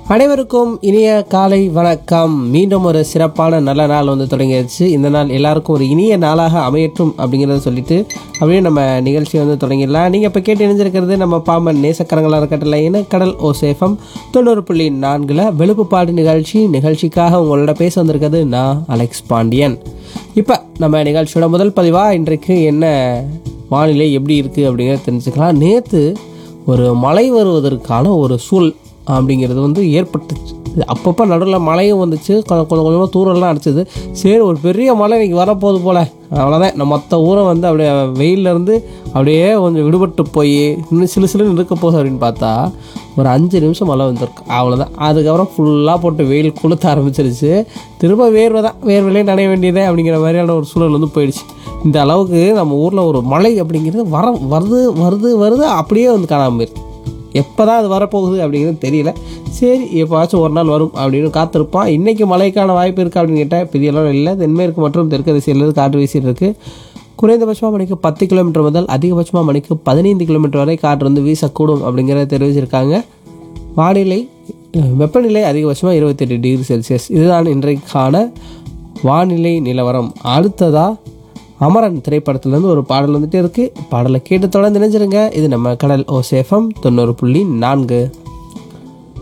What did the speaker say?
அனைவருக்கும் இனிய காலை வணக்கம் மீண்டும் ஒரு சிறப்பான நல்ல நாள் வந்து தொடங்கிடுச்சு இந்த நாள் எல்லாருக்கும் ஒரு இனிய நாளாக அமையட்டும் அப்படிங்கிறத சொல்லிட்டு அப்படியே நம்ம நிகழ்ச்சியை வந்து தொடங்கிடலாம் நீங்கள் இப்போ கேட்டு இணைஞ்சிருக்கிறது நம்ம பாம்பன் நேசக்கரங்களாக இருக்கட்டல இன கடல் ஓ சேஃபம் தொண்ணூறு புள்ளி நான்கில் வெளுப்புப்பாடு நிகழ்ச்சி நிகழ்ச்சிக்காக உங்களோட பேச வந்திருக்கிறது நான் அலெக்ஸ் பாண்டியன் இப்போ நம்ம நிகழ்ச்சியோட முதல் பதிவாக இன்றைக்கு என்ன வானிலை எப்படி இருக்குது அப்படிங்கிறத தெரிஞ்சுக்கலாம் நேற்று ஒரு மழை வருவதற்கான ஒரு சூழ் அப்படிங்கிறது வந்து ஏற்பட்டுச்சு அப்பப்போ நடுவில் மழையும் வந்துச்சு கொஞ்சம் கொஞ்சம் கொஞ்சமாக தூரம்லாம் அடிச்சது சரி ஒரு பெரிய மழை இன்னைக்கு வரப்போகுது போல் அவ்வளோதான் நம்ம மொத்த ஊரம் வந்து அப்படியே வெயிலேருந்து அப்படியே கொஞ்சம் விடுபட்டு போய் இன்னும் சிலு சிலுன்னு இருக்க போகுது அப்படின்னு பார்த்தா ஒரு அஞ்சு நிமிஷம் மழை வந்திருக்கு அவ்வளோதான் அதுக்கப்புறம் ஃபுல்லாக போட்டு வெயில் கொளுத்த ஆரம்பிச்சிருச்சு திரும்ப வேர்வை தான் வேர்வையிலே நனைய வேண்டியதே அப்படிங்கிற மாதிரியான ஒரு சூழல் வந்து போயிடுச்சு இந்த அளவுக்கு நம்ம ஊரில் ஒரு மழை அப்படிங்கிறது வர வருது வருது வருது அப்படியே வந்து காணாமல் போயிருக்கு எப்போ தான் அது வரப்போகுது அப்படிங்கிறது தெரியல சரி எப்போவாச்சும் ஒரு நாள் வரும் அப்படின்னு காத்திருப்பான் இன்றைக்கி மழைக்கான வாய்ப்பு இருக்கா அப்படின்னு கேட்டால் பெரிய அளவில் இல்லை தென்மேற்கு மற்றும் தெற்கு திசையிலிருந்து காற்று வீசிட்டு இருக்கு குறைந்தபட்சமாக மணிக்கு பத்து கிலோமீட்டர் முதல் அதிகபட்சமாக மணிக்கு பதினைந்து கிலோமீட்டர் வரை காற்று வந்து வீசக்கூடும் அப்படிங்கிறத தெரிவிச்சிருக்காங்க வானிலை அஹ், வெப்பநிலை அதிகபட்சமாக இருபத்தெட்டு டிகிரி செல்சியஸ் இதுதான் இன்றைக்கான வானிலை நிலவரம் அடுத்ததாக அமரன் திரைப்படத்துலேருந்து ஒரு பாடல் வந்துட்டே இருக்கு பாடலை கேட்டு தொடர்ந்து நினைச்சிருங்க இது நம்ம கடல் ஓ சேஃபம் தொண்ணூறு புள்ளி நான்கு